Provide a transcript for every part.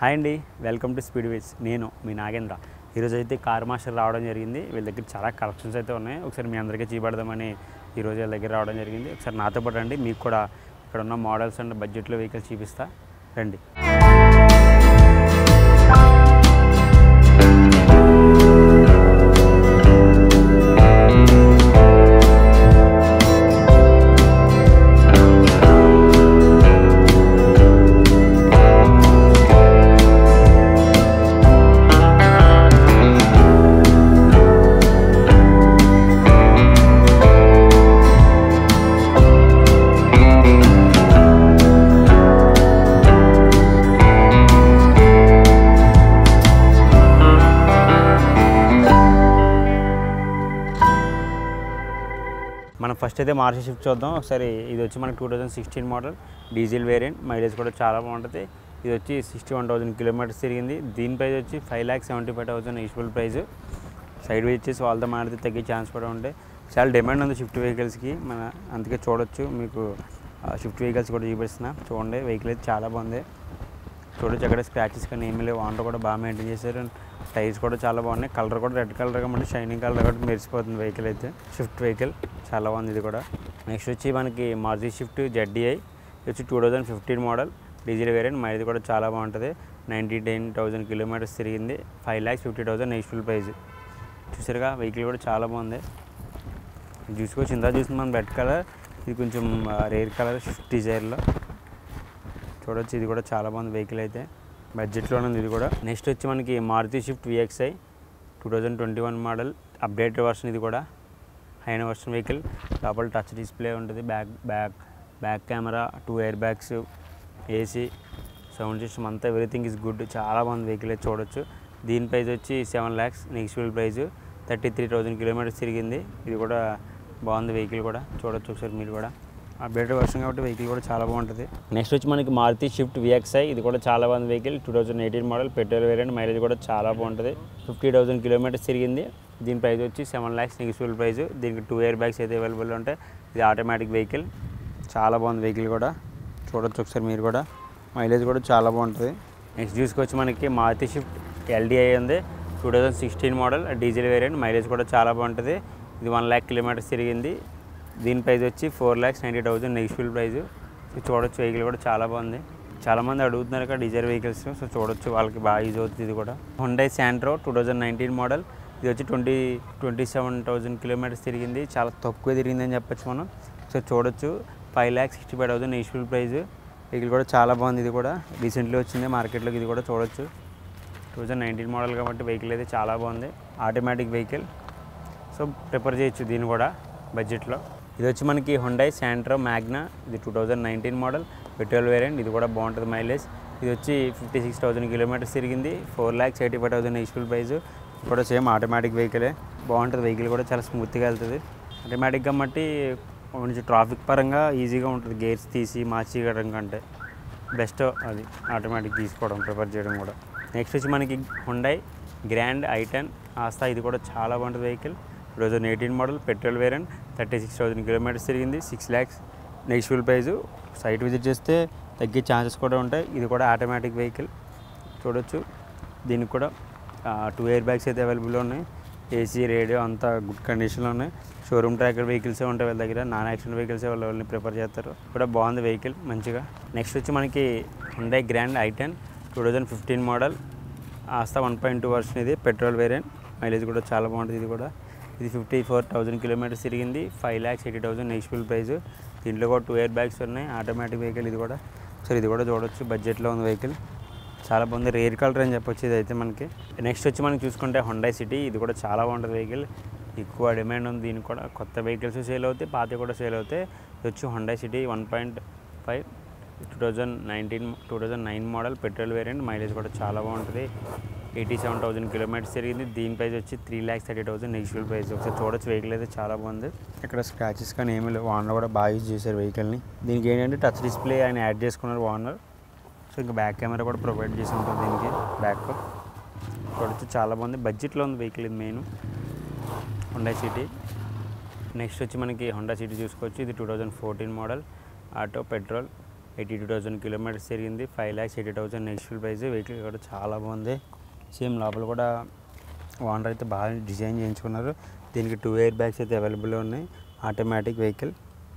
hi అండి welcome to speed వేస్ నేను మీ నాగేంద్ర ఈరోజు అయితే కార్ మాస్టర్ రావడం జరిగింది వీళ్ళ దగ్గర చాలా కలెక్షన్స్ అయితే ఉన్నాయి ఒకసారి మీ అందరికీ చూపెడదామని ఈరోజు వీళ్ళ దగ్గర రావడం జరిగింది ఒకసారి నాతో పాటు రండి మీకు కూడా ఇక్కడ ఉన్న మోడల్స్ అండ్ బడ్జెట్లో వెహికల్స్ చూపిస్తా రండి మనం ఫస్ట్ అయితే మార్చి షిఫ్ట్ చూద్దాం ఒకసారి ఇది వచ్చి మనకి two thousand sixteen model diesel variant mileage కూడా చాలా బాగుంటుంది ఇది వచ్చి సిక్స్టీ వన్ థౌసండ్ కిలోమీటర్స్ తిరిగింది దీని ప్రైస్ వచ్చి five lakh seventy five thousand usual price side వచ్చేసి వాళ్ళతో మాడితే తగ్గే ఛాన్స్ కూడా ఉంటాయి చాలా డిమాండ్ ఉంది షిఫ్ట్ వెహికల్స్కి మన అందుకే చూడొచ్చు మీకు షిఫ్ట్ వెహికల్స్ కూడా చూపిస్తున్నా చూడండి వెహికల్ అయితే చాలా బాగుంది చూడొచ్చు అక్కడ స్క్రాచెస్ కానీ ఏమీ లేవు వాంటర్ కూడా బాగా మెయింటైన్ చేశారు టైర్స్ కూడా చాలా బాగున్నాయి కలర్ కూడా రెడ్ కలర్ కాబట్టి షైనింగ్ కలర్ కాబట్టి మెరిసిపోతుంది వెహికల్ అయితే షిఫ్ట్ వెహికల్ చాలా బాగుంది ఇది కూడా నెక్స్ట్ వచ్చి మనకి మారుతి షిఫ్ట్ జెడ్డీఐ ఇది వచ్చి two thousand fifteen model diesel variant mileage కూడా చాలా బాగుంటుంది నైంటీ టెన్ థౌసండ్ కిలోమీటర్స్ తిరిగింది ఫైవ్ ల్యాక్స్ ఫిఫ్టీ థౌసండ్ నెక్స్ట్ఫుల్ ప్రైస్ చూసారుగా వెహికల్ కూడా చాలా బాగుంది చూసుకోవచ్చు ఇందా చూసిన మనం రెడ్ కలర్ ఇది కొంచెం రేర్ కలర్ షిఫ్ట్ డిజైర్లో చూడొచ్చు ఇది కూడా చాలా బాగుంది వెహికల్ అయితే బడ్జెట్లోనే ఉంది ఇది కూడా నెక్స్ట్ వచ్చి మనకి Maruti Swift VXI two thousand twenty one model updated version ఇది కూడా హైన వర్షన్ వెహికల్ లోపల టచ్ డిస్ప్లే ఉంటుంది back back back camera two air bags AC sound system అంతా ఎవ్రీథింగ్ ఇస్ గుడ్ చాలా బాగుంది వెహికల్ అయితే చూడొచ్చు దీని ప్రైస్ వచ్చి సెవెన్ ల్యాక్స్ నెక్స్ట్ఫుల్ price thirty three thousand kilometres తిరిగింది ఇది కూడా బాగుంది వెహికల్ కూడా చూడొచ్చు ఒకసారి మీరు కూడా అప్డేటెడ్ వర్షన్ కాబట్టి వెహికల్ కూడా చాలా బాగుంటుంది నెక్స్ట్ వచ్చి మనకి మారుతి షిఫ్ట్ విఎక్స్ఐ ఇది కూడా చాలా బాగుంది vehicle two thousand eighteen model petrol variant mileage కూడా చాలా బాగుంటుంది ఫిఫ్టీ థౌసండ్ కిలోమీటర్స్ తిరిగింది దీని ప్రైస్ వచ్చి సెవెన్ ల్యాక్స్ నెగిటివ్ ప్రైస్ దీనికి టూ ఇయర్ బ్యాగ్స్ అయితే అవైలబుల్ ఉంటాయి ఇది ఆటోమేటిక్ వెహికల్ చాలా బాగుంది వెహికల్ కూడా చూడొచ్చు ఒకసారి మీరు కూడా మైలేజ్ కూడా చాలా బాగుంటుంది నెక్స్ట్ చూసుకొచ్చి మనకి మారుతి షిఫ్ట్ ఎల్డిఐ ఉంది two thousand sixteen model diesel variant mileage కూడా చాలా బాగుంటుంది ఇది వన్ ల్యాక్ కిలోమీటర్స్ తిరిగింది దీని ప్రైస్ వచ్చి four lakhs ninety thousand negative price చూడొచ్చు వెహికల్ కూడా చాలా బాగుంది చాలామంది అడుగుతున్నారు ఇక్కడ డీజిల్ వెహికల్స్ సో చూడొచ్చు వాళ్ళకి బాగా యూజ్ అవుతుంది ఇది కూడా Hyundai Santro two thousand nineteen model ఇది వచ్చి twenty twenty seven thousand kilometres తిరిగింది చాలా తక్కువ తిరిగిందని చెప్పొచ్చు మనం సో చూడొచ్చు five lakhs sixty five thousand negative price vehicle కూడా చాలా బాగుంది ఇది కూడా రీసెంట్లీ వచ్చింది మార్కెట్లోకి ఇది కూడా చూడొచ్చు టూ థౌజండ్ నైన్టీన్ మోడల్ కాబట్టి వెహికల్ అయితే చాలా బాగుంది ఆటోమేటిక్ వెహికల్ సో ప్రిఫర్ చేయొచ్చు దీన్ని కూడా బడ్జెట్లో ఇది వచ్చి మనకి హుండై శాంట్రో మ్యాగ్నా ఇది two thousand nineteen model petrol variant ఇది కూడా బాగుంటుంది మైలేజ్ ఇది వచ్చి ఫిఫ్టీ సిక్స్ థౌసండ్ కిలోమీటర్స్ తిరిగింది four lakhs eighty five thousand యూస్ఫుల్ ప్రైస్ కూడా సేమ్ ఆటోమేటిక్ వెహికలే బాగుంటుంది వెహికల్ కూడా చాలా స్మూత్గా వెళ్తుంది ఆటోమేటిక్ కాబట్టి కొంచెం ట్రాఫిక్ పరంగా ఈజీగా ఉంటుంది గేర్స్ తీసి మార్చి ఇవ్వడం కంటే బెస్ట్ అది ఆటోమేటిక్ తీసుకోవడం ప్రిఫర్ చేయడం కూడా నెక్స్ట్ వచ్చి మనకి హుండై గ్రాండ్ ఐటెన్ ఆస్తా ఇది కూడా చాలా బాగుంటుంది vehicle two thousand eighteen model petrol variant thirty six thousand kilometres తిరిగింది సిక్స్ ల్యాక్స్ నెక్స్ట్ఫుల్ ప్రైస్ సైట్ విజిట్ చేస్తే తగ్గే ఛాన్సెస్ కూడా ఉంటాయి ఇది కూడా ఆటోమేటిక్ వెహికల్ చూడొచ్చు దీనికి కూడా టూ ఇయర్ బ్యాగ్స్ అయితే అవైలబుల్ ఉన్నాయి ఏసీ రేడియో అంతా గుడ్ కండిషన్లో ఉన్నాయి షోరూమ్ ట్రాకర్ వెహికల్సే ఉంటాయి వాళ్ళ దగ్గర నాన్ యాక్సిడెంట్ వెహికల్సే వాళ్ళు వాళ్ళని ప్రిఫర్ చేస్తారు కూడా బాగుంది వెహికల్ మంచిగా నెక్స్ట్ వచ్చి మనకి Hyundai Grand i ten two thousand fifteen model Asta one point two version ఇది పెట్రోల్ వేరియంట్ మైలేజ్ కూడా చాలా బాగుంటుంది ఇది కూడా ఇది ఫిఫ్టీ ఫోర్ థౌసండ్ కిలోమీటర్స్ తిరిగింది ఫైవ్ ల్యాక్స్ ఎయిటీ థౌసండ్ నెక్స్ట్ఫుల్ ప్రైస్ దీంట్లో కూడా టూ ఇయర్ బ్యాగ్స్ ఉన్నాయి ఆటోమేటిక్ వెహికల్ ఇది కూడా సరే ఇది కూడా చూడొచ్చు బడ్జెట్లో ఉంది వెహికల్ చాలా బాగుంది రేర్ కలర్ అని చెప్పొచ్చు ఇది అయితే మనకి నెక్స్ట్ వచ్చి మనం చూసుకుంటే హొండై సిటీ ఇది కూడా చాలా బాగుంటుంది వెహికల్ ఎక్కువ డిమాండ్ ఉంది దీనికి కూడా కొత్త వెహికల్స్ సేల్ అవుతాయి పాత కూడా సేల్ అవుతాయి ఇది వచ్చి Honda City one point five two thousand nineteen two thousand nine model petrol variant mileage కూడా చాలా బాగుంటుంది ఎయిటీ సెవెన్ థౌసండ్ కిలోమీటర్స్ తిరిగింది దీని ప్రైస్ వచ్చి త్రీ ల్యాక్స్ థర్టీ థౌసండ్ నెక్స్ట్ఫుల్ ప్రైస్ ఒకసారి చూడొచ్చు వెహికల్ అయితే చాలా బాగుంది ఇక్కడ స్క్రాచెస్ కానీ ఏమీ లేవు ఓనర్ కూడా బాగా యూజ్ చేశారు వెహికల్ని దీనికి ఏంటంటే టచ్ డిస్ప్లే ఆయన యాడ్ చేసుకున్నారు ఓనర్ సో ఇంకా బ్యాక్ కెమెరా కూడా ప్రొవైడ్ చేసి ఉంటుంది దీనికి బ్యాక్ చూడొచ్చు చాలా బాగుంది బడ్జెట్లో ఉంది వెహికల్ ఇది మెయిన్ హుండా సిటీ నెక్స్ట్ వచ్చి మనకి హోండా సిటీ చూసుకోవచ్చు ఇది two thousand fourteen model auto petrol eighty two thousand kilometres తిరిగింది five lakhs eighty thousand next price vehicle కూడా చాలా బాగుంది సేమ్ లోపల కూడా ఓనర్ అయితే బాగా డిజైన్ చేయించుకున్నారు దీనికి టూ ఎయిర్ బ్యాగ్స్ అయితే అవైలబుల్లో ఉన్నాయి ఆటోమేటిక్ వెహికల్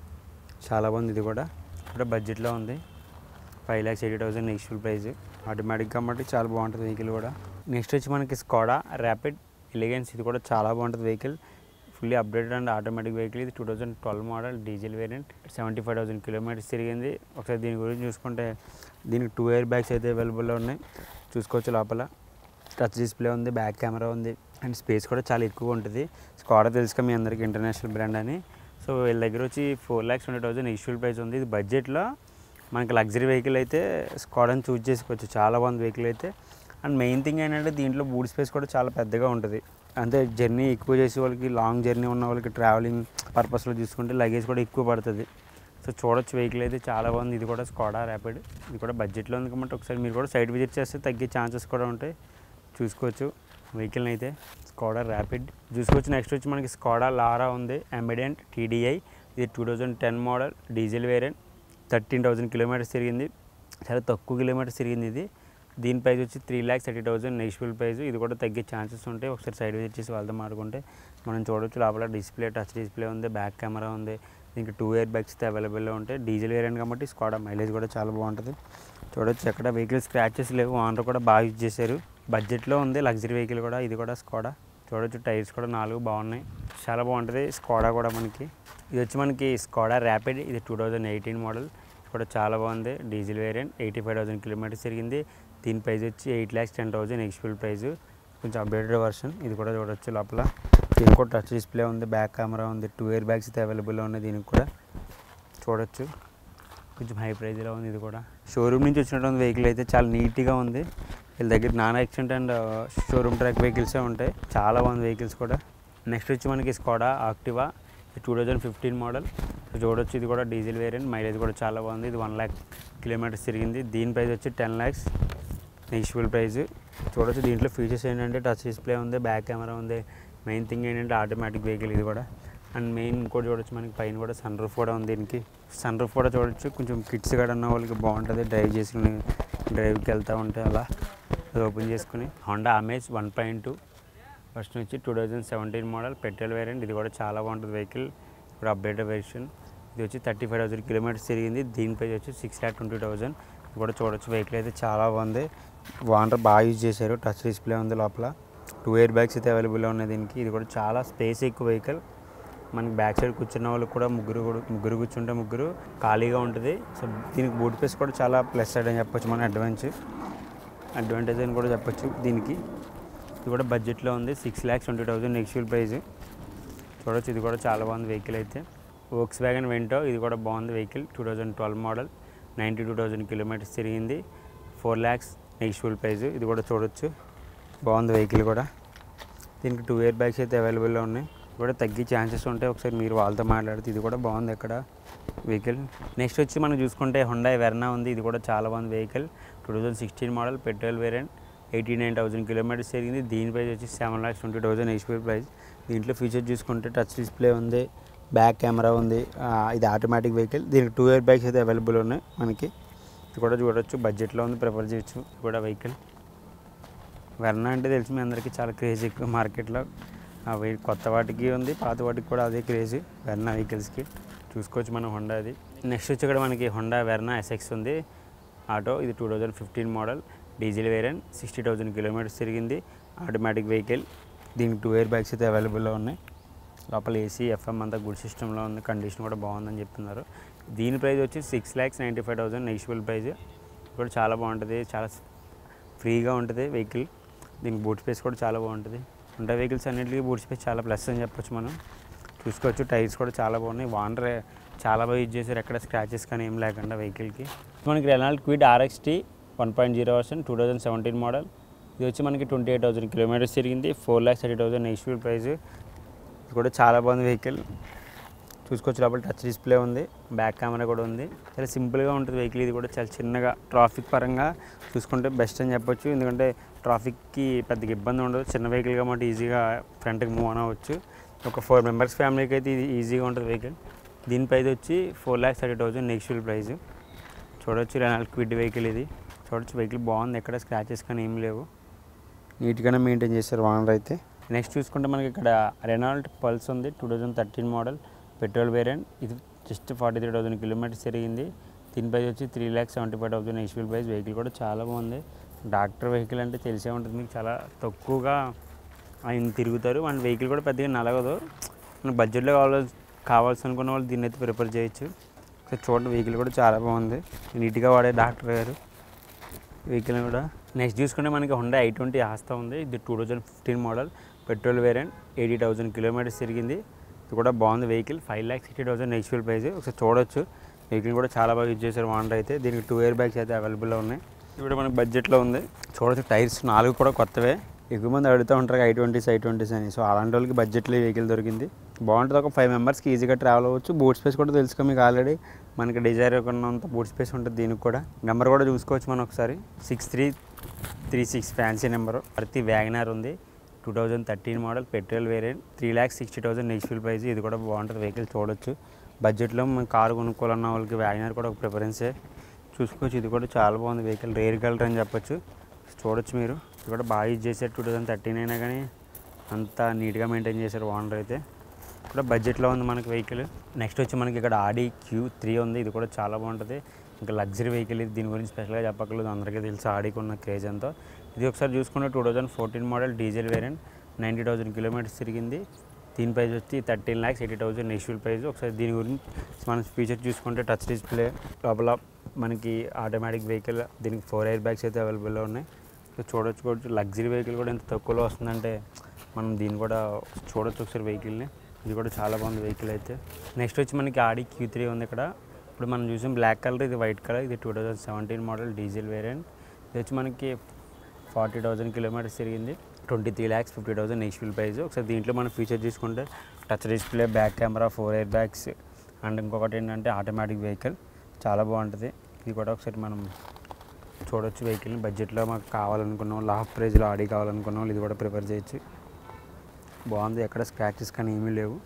చాలా బాగుంది ఇది కూడా కూడా బడ్జెట్లో ఉంది five lakhs eighty thousand next price automatic కాబట్టి చాలా బాగుంటుంది వెహికల్ కూడా నెక్స్ట్ వచ్చి మనకి స్కోడా ర్యాపిడ్ ఎలిగెన్స్ ఇది కూడా చాలా బాగుంటుంది vehicle fully updated and automatic vehicle ఇది two thousand twelve model diesel variant seventy five thousand kilometres తిరిగింది ఒకసారి దీని గురించి చూసుకుంటే దీనికి టూ ఇయర్ బ్యాగ్స్ అయితే అవైలబుల్లో ఉన్నాయి చూసుకోవచ్చు లోపల టచ్ డిస్ప్లే ఉంది బ్యాక్ కెమెరా ఉంది అండ్ స్పేస్ కూడా చాలా ఎక్కువ ఉంటుంది స్కోడా తెలుసుక మీ అందరికి ఇంటర్నేషనల్ బ్రాండ్ అని సో వీళ్ళ దగ్గర వచ్చి ఫోర్ ల్యాక్స్ ట్వంటీ థౌసండ్ ఇష్యూల్ ప్రైస్ ఉంది ఇది బడ్జెట్లో మనకి లగ్జరీ వెహికల్ అయితే స్కాడాని చూస్ చేసుకోవచ్చు చాలా బాగుంది వెహికల్ అయితే అండ్ మెయిన్ థింగ్ ఏంటంటే దీంట్లో బూట్ స్పేస్ కూడా చాలా పెద్దగా ఉంటుంది అంటే జర్నీ ఎక్కువ చేసే వాళ్ళకి లాంగ్ జర్నీ ఉన్న వాళ్ళకి ట్రావెలింగ్ పర్పస్లో చూసుకుంటే లగేజ్ కూడా ఎక్కువ పడుతుంది సో చూడొచ్చు వెహికల్ అయితే చాలా బాగుంది ఇది కూడా స్కోడా ర్యాపిడ్ ఇది కూడా బడ్జెట్లో ఉంది కాబట్టి ఒకసారి మీరు కూడా సైడ్ విజిట్ చేస్తే తగ్గే ఛాన్సెస్ కూడా ఉంటాయి చూసుకోవచ్చు వెహికల్ని అయితే స్కోడా ర్యాపిడ్ చూసుకోవచ్చు నెక్స్ట్ వచ్చి మనకి స్కోడా లారా ఉంది అంబిడెంట్ టీడీఐ ఇది two thousand ten model diesel variant thirteen thousand kilometres తిరిగింది చాలా తక్కువ కిలోమీటర్స్ తిరిగింది ఇది దీని ప్రైస్ వచ్చి త్రీ ల్యాక్స్ థర్టీ థౌసండ్ నెక్స్ట్ఫుల్ ప్రైస్ ఇది కూడా తగ్గే ఛాన్సెస్ ఉంటాయి ఒకసారి సైడ్ విజిట్ చేసి వాళ్ళతో మాట్లాడుకుంటే మనం చూడొచ్చు లోపల డిస్ప్లే టచ్ డిస్ప్లే ఉంది బ్యాక్ కెమెరా ఉంది దీనికి టూ ఇయర్ బ్యాగ్స్ అయితే అవైలబుల్లో ఉంటాయి డీజిల్ వేరియంట్ కాబట్టి స్కోడా మైలేజ్ కూడా చాలా బాగుంటుంది చూడొచ్చు ఎక్కడ వెహికల్ స్క్రాచెస్ లేవు ఓనర్ కూడా బాగా యూజ్ చేశారు బడ్జెట్లో ఉంది లగ్జరీ వెహికల్ కూడా ఇది కూడా స్కోడా చూడొచ్చు టైర్స్ కూడా నాలుగు బాగున్నాయి చాలా బాగుంటుంది స్కోడా కూడా మనకి ఇది వచ్చి మనకి స్కోడా ర్యాపిడ్ ఇది టూ థౌజండ్ ఎయిటీన్ మోడల్ కూడా చాలా బాగుంది diesel variant eighty five thousand kilometres తిరిగింది దీని ప్రైస్ వచ్చి ఎయిట్ ల్యాక్స్ టెన్ థౌసండ్ ఎక్స్ఫిల్ ప్రైస్ కొంచెం అప్డేటెడ్ వర్షన్ ఇది కూడా చూడొచ్చు లోపల దీనికి కూడా టచ్ డిస్ప్లే ఉంది బ్యాక్ కెమెరా ఉంది టూ ఇయర్ బ్యాగ్స్ అయితే అవైలబుల్లో ఉన్నాయి దీనికి కూడా చూడొచ్చు కొంచెం హై ప్రైజ్లో ఉంది ఇది కూడా షోరూమ్ నుంచి వచ్చినటువంటి వెహికల్ అయితే చాలా నీట్గా ఉంది వీళ్ళ దగ్గర non accident and showroom track వెహికల్సే ఉంటాయి చాలా బాగుంది వెహికల్స్ కూడా నెక్స్ట్ వచ్చి మనకి Skoda Octavia two thousand fifteen model చూడొచ్చు ఇది కూడా డీజిల్ వేరియంట్ మైలేజ్ కూడా చాలా బాగుంది ఇది వన్ ల్యాక్ కిలోమీటర్స్ తిరిగింది దీని ప్రైస్ వచ్చి టెన్ ల్యాక్స్ నెక్స్ట్ఫుల్ ప్రైస్ చూడొచ్చు దీంట్లో ఫీచర్స్ ఏంటంటే టచ్ డిస్ప్లే ఉంది బ్యాక్ కెమెరా ఉంది మెయిన్ థింగ్ ఏంటంటే ఆటోమేటిక్ వెహికల్ ఇది కూడా అండ్ మెయిన్ ఇంకోటి చూడొచ్చు మనకి పైన కూడా సన్ రూఫ్ కూడా ఉంది దీనికి సన్ రూఫ్ కూడా చూడొచ్చు కొంచెం కిడ్స్ కూడా ఉన్న వాళ్ళకి బాగుంటుంది డ్రైవ్ చేసుకుని డ్రైవ్కి వెళ్తూ ఉంటే అలా అది ఓపెన్ చేసుకుని Honda Amaze one point two first నుంచి two thousand seventeen model petrol variant ఇది కూడా చాలా బాగుంటుంది వెహికల్ ఇప్పుడు అప్డేటెడ్ వెర్షన్ ఇది వచ్చి థర్టీ ఫైవ్ థౌసండ్ కిలోమీటర్స్ తిరిగింది దీని ప్రైస్ వచ్చి సిక్స్ ల్యాక్ ట్వంటీ థౌసండ్ ఇది కూడా చూడొచ్చు వెహికల్ అయితే చాలా బాగుంది వాటర్ బాగా యూజ్ చేశారు టచ్ డిస్ప్లే ఉంది లోపల టూ ఇయర్ బ్యాగ్స్ అయితే అవైలబుల్లో ఉన్నాయి దీనికి ఇది కూడా చాలా స్పేస్ ఎక్కువ వెహికల్ మనకి బ్యాక్ సైడ్ కూర్చున్న వాళ్ళు కూడా ముగ్గురు కూడా ముగ్గురు కూర్చుంటే ముగ్గురు ఖాళీగా ఉంటుంది సో దీనికి బూట్ స్పేస్ కూడా చాలా ప్లస్ సైడ్ అని చెప్పొచ్చు మన అడ్వాన్స్ అడ్వాంటేజ్ అని కూడా చెప్పొచ్చు దీనికి ఇది కూడా బడ్జెట్లో ఉంది సిక్స్ ల్యాక్స్ ట్వంటీ థౌసండ్ నెక్స్ట్ఫుల్ ప్రైస్ చూడొచ్చు ఇది కూడా చాలా బాగుంది వెహికల్ అయితే వోక్స్ వ్యాగన్ వెంటో ఇది కూడా బాగుంది vehicle two thousand twelve model ninety two thousand kilometres తిరిగింది ఫోర్ ల్యాక్స్ నెక్స్ట్ఫుల్ ప్రైస్ ఇది కూడా చూడొచ్చు బాగుంది వెహికల్ కూడా దీనికి టూ ఇయర్ బ్యాగ్స్ అయితే అవైలబుల్లో ఉన్నాయి ఇది కూడా తగ్గే ఛాన్సెస్ ఉంటాయి ఒకసారి మీరు వాళ్ళతో మాట్లాడితే ఇది కూడా బాగుంది ఇక్కడ వెహికల్ నెక్స్ట్ వచ్చి మనం చూసుకుంటే హుండా వెర్నా ఉంది ఇది కూడా చాలా బాగుంది vehicle two thousand sixteen model petrol variant eighty nine thousand kilometres తిరిగింది దీని ప్రైస్ వచ్చి సెవెన్ లాక్స్ ట్వంటీ థౌసండ్ హెచ్పీ ప్రైస్ దీంట్లో ఫీచర్ చూసుకుంటే టచ్ డిస్ప్లే ఉంది బ్యాక్ కెమెరా ఉంది ఆ, ఇది ఆటోమేటిక్ వెహికల్ దీనికి టూ ఇయర్ బ్యాగ్స్ అయితే అవైలబుల్ ఉన్నాయి మనకి ఇది కూడా చూడొచ్చు బడ్జెట్లో ఉంది ప్రిఫర్ చేయొచ్చు ఇది కూడా వెహికల్ వెర్నా అంటే తెలిసి మీ అందరికీ చాలా క్రేజ్ ఎక్కువ మార్కెట్లో అవి కొత్త వాటికి ఉంది పాత వాటికి కూడా అదే క్రేజ్ వెర్నా వెహికల్స్కి చూసుకోవచ్చు మనం హోండా అది నెక్స్ట్ వచ్చి ఇక్కడ మనకి హోండా వెర్నా ఎస్ఎక్స్ ఉంది ఆటో ఇది two thousand fifteen model diesel variant sixty thousand kilometres తిరిగింది ఆటోమేటిక్ వెహికల్ దీనికి టూ ఇయర్ బ్యాగ్స్ అయితే అవైలబుల్లో ఉన్నాయి లోపల ఏసీ ఎఫ్ఎం అంతా గుడ్ సిస్టంలో ఉంది కండిషన్ కూడా బాగుందని చెప్తున్నారు దీని ప్రైస్ వచ్చి six lakhs ninety five thousand నెక్స్టబుల్ ప్రైస్ కూడా చాలా బాగుంటుంది చాలా ఫ్రీగా ఉంటుంది వెహికల్ దీనికి బూట్ స్పేస్ కూడా చాలా బాగుంటుంది ఉండే వెహికల్స్ అన్నింటికి బూట్ స్పేస్ చాలా ప్లస్ అని చెప్పొచ్చు మనం చూసుకోవచ్చు టైర్స్ కూడా చాలా బాగున్నాయి వాండర్ చాలా బాగా యూజ్ చేశారు ఎక్కడ స్క్రాచెస్ కానీ ఏం లేకుండా వెహికల్కి మనకి Renault Kwid RXT one point zero version two thousand seventeen model ఇది వచ్చి మనకి ట్వంటీ ఎయిట్ థౌసండ్ కిలోమీటర్స్ తిరిగింది four lakhs thirty thousand next price ఇది కూడా చాలా బాగుంది వెహికల్ చూసుకోవచ్చు లోపల టచ్ డిస్ప్లే ఉంది బ్యాక్ కెమెరా కూడా ఉంది చాలా సింపుల్గా ఉంటుంది వెహికల్ ఇది కూడా చాలా చిన్నగా ట్రాఫిక్ పరంగా చూసుకుంటే బెస్ట్ అని చెప్పొచ్చు ఎందుకంటే ట్రాఫిక్కి పెద్దగా ఇబ్బంది ఉండదు చిన్న వెహికల్ కాబట్టి ఈజీగా ఫ్రంట్కి మూవ్ ఆన్ అవ్వచ్చు ఒక ఫోర్ మెంబర్స్ ఫ్యామిలీకి అయితే ఇది ఈజీగా ఉంటుంది వెహికల్ దీని ప్రైస్ వచ్చి four lakhs thirty thousand next price చూడొచ్చు రెనాల్డ్ క్విడ్ వెహికల్ ఇది చూడొచ్చు వెహికల్ బాగుంది ఎక్కడ స్క్రాచెస్ కానీ ఏం లేవు నీట్గానే మెయింటైన్ చేశారు ఓనర్ అయితే నెక్స్ట్ చూసుకుంటే మనకి ఇక్కడ రెనాల్డ్ పల్స్ ఉంది two thousand thirteen model petrol variant ఇది just forty three thousand kilometres తిరిగింది దీని ప్రైస్ వచ్చి three lakhs seventy five thousand హెచ్పీ ప్రైస్ వెహికల్ కూడా చాలా బాగుంది డాక్టర్ వెహికల్ అంటే తెలిసే ఉంటుంది మీకు చాలా తక్కువగా ఆయన తిరుగుతారు అండ్ వెహికల్ కూడా పెద్దగా నలగదు మన బడ్జెట్లో కావాలి కావాల్సి అనుకున్న వాళ్ళు దీన్ని అయితే ప్రిపేర్ చేయొచ్చు సో చూడండి వెహికల్ కూడా చాలా బాగుంది నీట్గా వాడే డాక్టర్ గారు వెహికల్ కూడా నెక్స్ట్ చూసుకుంటే మనకి హుండా ఐ ట్వంటీ ఆస్తా ఉంది ఇది two thousand fifteen model petrol variant eighty thousand kilometres తిరిగింది ఇది కూడా బాగుంది vehicle five lakh sixty thousand హెచ్పీఎల్ ప్రైస్ ఒకసారి చూడొచ్చు వెహికల్ కూడా చాలా బాగా యూజ్ చేశారు వాండర్ అయితే దీనికి టూ ఇయర్ బ్యాగ్స్ అయితే అవైలబుల్లో ఉన్నాయి ఇది కూడా మనకి బడ్జెట్లో ఉంది చూడొచ్చు టైర్స్ నాలుగు కూడా కొత్తవే ఎక్కువ మంది అడుగుతూ ఉంటారు ఐ ట్వంటీస్ ఐ ట్వంటీస్ అని సో అలాంటి వాళ్ళకి బడ్జెట్లో ఈ వెహికల్ దొరికింది బాగుంటుంది ఒక ఫైవ్ మెంబర్స్కి ఈజీగా ట్రావెల్ అవ్వచ్చు బూట్ స్పేస్ కూడా తెలుసుకో మీకు ఆల్రెడీ మనకి డిజైర్ ఉన్నంత బూట్ స్పేస్ ఉంటుంది దీనికి కూడా నెంబర్ కూడా చూసుకోవచ్చు మనం ఒకసారి six three three six fancy number ప్రతి వ్యాగనార్ ఉంది two thousand thirteen model petrol variant three lakhs sixty thousand next price ఇది కూడా బాగుంటుంది వెహికల్ చూడొచ్చు బడ్జెట్లో మనం కారు కొనుక్కోవాలన్న వాళ్ళకి వ్యాగనార్ కూడా ఒక ప్రిఫరెన్సే చూసుకోవచ్చు ఇది కూడా చాలా బాగుంది వెహికల్ రేర్ కలర్ అని చెప్పొచ్చు చూడొచ్చు మీరు ఇది కూడా బాగా యూజ్ చేశారు టూ థౌజండ్ థర్టీన్ అయినా కానీ అంతా నీట్గా మెయింటైన్ చేశారు ఓనర్ అయితే కూడా బడ్జెట్లో ఉంది మనకి వెహికల్ నెక్స్ట్ వచ్చి మనకి ఇక్కడ ఆడి క్యూ త్రీ ఉంది ఇది కూడా చాలా బాగుంటుంది ఇంకా లగ్జరీ వెహికల్ ఇది దీని గురించి స్పెషల్గా చెప్పక్కర్లేదు అందరికీ తెలుసు ఆడికి ఉన్న క్రేజ్ ఎంతో ఇది ఒకసారి చూసుకుంటే two thousand fourteen model diesel variant ninety thousand kilometres తిరిగింది దీని ప్రైస్ వచ్చి thirteen lakhs eighty thousand next price ఒకసారి దీని గురించి మనం ఫీచర్ చూసుకుంటే టచ్ డిస్ప్లే లోపల మనకి ఆటోమేటిక్ వెహికల్ దీనికి ఫోర్ ఎయిర్ బ్యాగ్స్ అయితే అవైలబుల్లో ఉన్నాయి సో చూడొచ్చు కూడా లగ్జరీ వెహికల్ కూడా ఎంత తక్కువలో వస్తుందంటే మనం దీన్ని కూడా చూడొచ్చు ఒకసారి వెహికల్ని ఇది కూడా చాలా బాగుంది వెహికల్ అయితే నెక్స్ట్ వచ్చి మనకి ఆడి క్యూ త్రీ ఉంది ఇక్కడ ఇప్పుడు మనం చూసాం బ్లాక్ కలర్ ఇది వైట్ కలర్ ఇది two thousand seventeen model diesel variant ఇది వచ్చి మనకి ఫార్టీ థౌజండ్ కిలోమీటర్స్ తిరిగింది twenty three lakhs fifty thousand next price ఒకసారి దీంట్లో మనం ఫీచర్ తీసుకుంటే touch display back camera four air bags and ఇంకొకటి ఏంటంటే ఆటోమేటిక్ వెహికల్ చాలా బాగుంటుంది ఇది కూడా ఒకసారి మనం చూడొచ్చు వెహికల్ని బడ్జెట్లో మాకు కావాలనుకున్న వాళ్ళు హాఫ్ ప్రైజ్లో ఆడి కావాలనుకున్న వాళ్ళు ఇది కూడా ప్రిఫర్ చేయొచ్చు బాగుంది ఎక్కడ స్క్రాచెస్ కానీ ఏమీ లేవు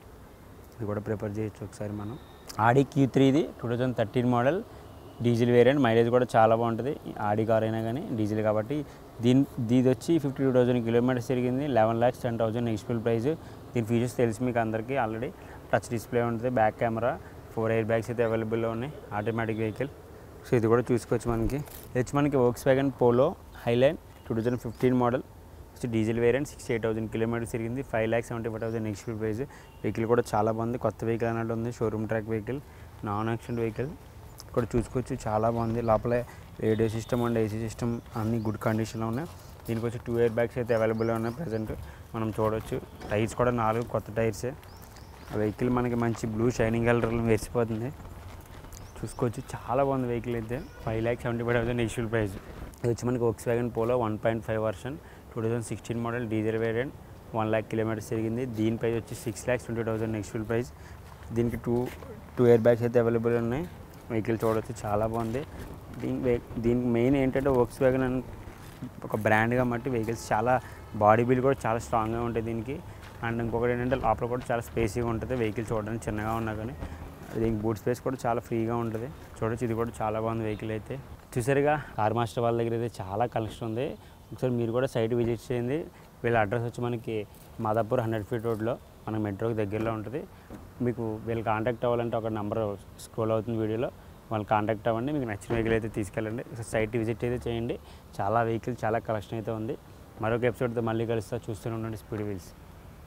ఇది కూడా ప్రిఫర్ చేయొచ్చు ఒకసారి మనం ఆడి క్యూ త్రీది two thousand thirteen model diesel variant mileage కూడా చాలా బాగుంటుంది ఆడి కార్ అయినా కానీ డీజిల్ కాబట్టి దీని దీది వచ్చి ఫిఫ్టీ టూ థౌసండ్ కిలోమీటర్స్ తిరిగింది లెవెన్ ల్యాక్స్ టెన్ థౌసండ్ ఎక్స్పీల్ ప్రైస్ దీని ఫీచర్స్ తెలిసి మీకు అందరికీ ఆల్రెడీ టచ్ డిస్ప్లే ఉంటుంది back camera four air bags అయితే అవైలబుల్లో ఉన్నాయి ఆటోమేటిక్ వెహికల్ సో ఇది కూడా చూసుకోవచ్చు మనకి ఇది వచ్చి మనకి Volkswagen Polo Highline two thousand fifteen model వచ్చి diesel variant sixty eight thousand kilometres తిరిగింది five lakhs seventy five thousand next price vehicle కూడా చాలా బాగుంది కొత్త వెహికల్ అన్నట్టు ఉంది షోరూమ్ ట్రాక్ వెహికల్ నాన్ యాక్షన్ వెహికల్ ఇక్కడ చూసుకోవచ్చు చాలా బాగుంది లోపలే radio system and AC system అన్ని గుడ్ కండిషన్లో ఉన్నాయి దీనికి వచ్చి టూ ఇయర్ బ్యాగ్స్ అయితే అవైలబుల్లో ఉన్నాయి ప్రజెంట్ మనం చూడొచ్చు టైర్స్ కూడా నాలుగు కొత్త టైర్సే ఆ వెహికల్ మనకి మంచి బ్లూ షైనింగ్ కలర్లో మెరిసిపోతుంది చూసుకోవచ్చు చాలా బాగుంది వెహికల్ అయితే five lakh seventy five thousand ఇష్యూల్ ప్రైస్ ఇది వచ్చి మనకి Volkswagen Polo one point five version two thousand sixteen model diesel variant one lakh kilometres తిరిగింది దీని ప్రైస్ వచ్చి సిక్స్ ల్యాక్స్ ట్వంటీ థౌసండ్ ఇష్యూల్ ప్రైస్ దీనికి టూ టూ ఇయర్ బ్యాగ్స్ అయితే అవైలబుల్ ఉన్నాయి వెహికల్ చూడవచ్చు చాలా బాగుంది దీని వే- దీనికి మెయిన్ ఏంటంటే వోక్స్ వ్యాగన్ అని ఒక బ్రాండ్గా బట్టి వెహికల్స్ చాలా బాడీ బిల్ కూడా చాలా స్ట్రాంగ్గా ఉంటుంది దీనికి అండ్ ఇంకొకటి ఏంటంటే లోపల కూడా చాలా స్పేసీగా ఉంటుంది వెహికల్ చూడడానికి చిన్నగా ఉన్నా కానీ దీనికి బూట్ స్పేస్ కూడా చాలా ఫ్రీగా ఉంటుంది చూడొచ్చు ఇది కూడా చాలా బాగుంది వెహికల్ అయితే చూసారుగా కార్ మాస్టర్ వాళ్ళ దగ్గర అయితే చాలా కలెక్షన్ ఉంది ఒకసారి మీరు కూడా సైట్ విజిట్ చేయండి వీళ్ళ అడ్రస్ వచ్చి మనకి మాదాపూర్ హండ్రెడ్ ఫీట్ రోడ్లో మన మెట్రోకి దగ్గరలో ఉంటుంది మీకు వీళ్ళు కాంటాక్ట్ అవ్వాలంటే ఒక నెంబర్ స్క్రోల్ అవుతుంది వీడియోలో వాళ్ళు కాంటాక్ట్ అవ్వండి మీకు నచ్చిన వెహికల్ అయితే తీసుకెళ్ళండి సైట్ విజిట్ అయితే చేయండి చాలా వెహికల్ చాలా కలెక్షన్ అయితే ఉంది మరొక ఎపిసోడ్తో మళ్ళీ కలుస్తా చూస్తూనే ఉండండి స్పీడ్ వీల్స్